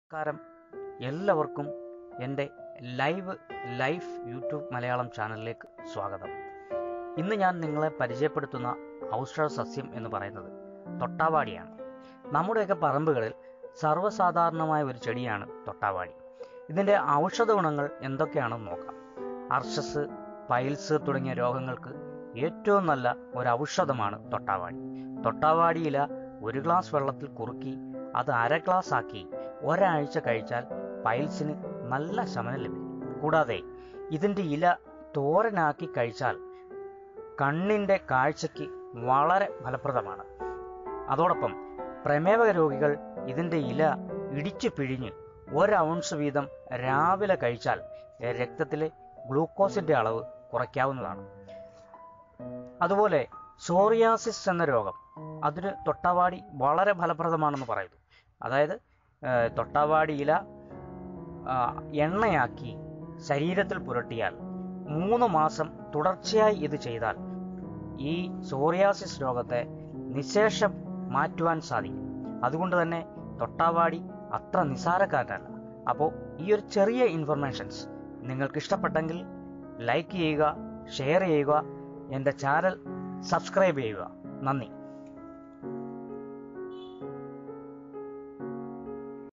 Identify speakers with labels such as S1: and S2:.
S1: നമസ്കാരം എല്ലാവർക്കും എൻ്റെ ലൈവ് ലൈഫ് യൂട്യൂബ് മലയാളം ചാനലിലേക്ക് സ്വാഗതം ഇന്ന് ഞാൻ നിങ്ങളെ പരിചയപ്പെടുത്തുന്ന ഔഷധ സസ്യം എന്ന് പറയുന്നത് തൊട്ടാവാടിയാണ് നമ്മുടെയൊക്കെ പറമ്പുകളിൽ സർവ്വസാധാരണമായ ഒരു ചെടിയാണ് തൊട്ടാവാടി ഇതിൻ്റെ ഔഷധ ഗുണങ്ങൾ എന്തൊക്കെയാണെന്ന് നോക്കാം അർഷസ് പൈൽസ് തുടങ്ങിയ രോഗങ്ങൾക്ക് ഏറ്റവും നല്ല ഒരു ഔഷധമാണ് തൊട്ടാവാടി തൊട്ടാവാടി ഇല ഒരു ഗ്ലാസ് വെള്ളത്തിൽ കുറുക്കി അത് അര ഗ്ലാസ് ആക്കി ഒരാഴ്ച കഴിച്ചാൽ പൈൽസിന് നല്ല ശമനം ലഭിക്കും കൂടാതെ ഇതിൻ്റെ ഇല തോരനാക്കി കഴിച്ചാൽ കണ്ണിൻ്റെ കാഴ്ചയ്ക്ക് വളരെ ഫലപ്രദമാണ് അതോടൊപ്പം പ്രമേഹ രോഗികൾ ഇതിൻ്റെ ഇല ഇടിച്ചു പിഴിഞ്ഞ് ഒരു ഔൺസ് വീതം രാവിലെ കഴിച്ചാൽ രക്തത്തിലെ ഗ്ലൂക്കോസിൻ്റെ അളവ് കുറയ്ക്കാവുന്നതാണ് അതുപോലെ സോറിയാസിസ് എന്ന രോഗം അതിന് തൊട്ടാവാടി വളരെ ഫലപ്രദമാണെന്ന് പറയുന്നു അതായത് ഏഹ്, തൊട്ടാവാടി ഇല ആ, എണ്ണയാക്കി ശരീരത്തിൽ പുരട്ടിയാൽ മൂന്ന് മാസം തുടർച്ചയായി ഇത് ചെയ്താൽ ഈ സോറിയാസിസ് രോഗത്തെ നിശേഷം മാറ്റുവാൻ സാധിക്കും അതുകൊണ്ട് തന്നെ തൊട്ടാവാടി അത്ര നിസാരക്കാരനല്ല അപ്പോൾ ഈ ഒരു ചെറിയ ഇൻഫർമേഷൻസ് നിങ്ങൾക്ക് ഇഷ്ടപ്പെട്ടെങ്കിൽ ലൈക്ക് ചെയ്യുക ഷെയർ ചെയ്യുക എൻ്റെ ചാനൽ സബ്സ്ക്രൈബ് ചെയ്യുക നന്ദി